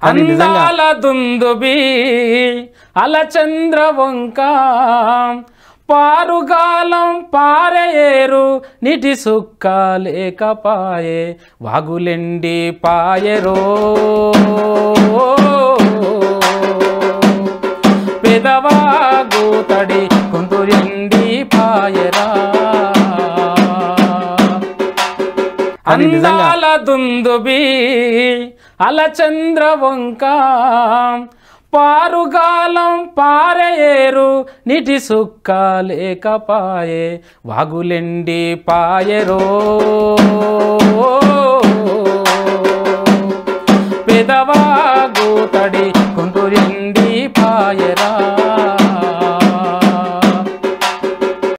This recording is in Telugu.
అది నిజంగా అందాల దుందుబి అలచంద్ర వంక పారుగాలం పారేరు నీటి సుక్క లేకపాయే వాగులెండి పాయరో పెదవాగు తడి కుంటురెండి పాయరా అది నిజంగా అందాల దుందుబి అలచంద్ర వంక పారుగాలం పారేరు నీటి సుక్క లేకపాయే వాగులెండి పాయరో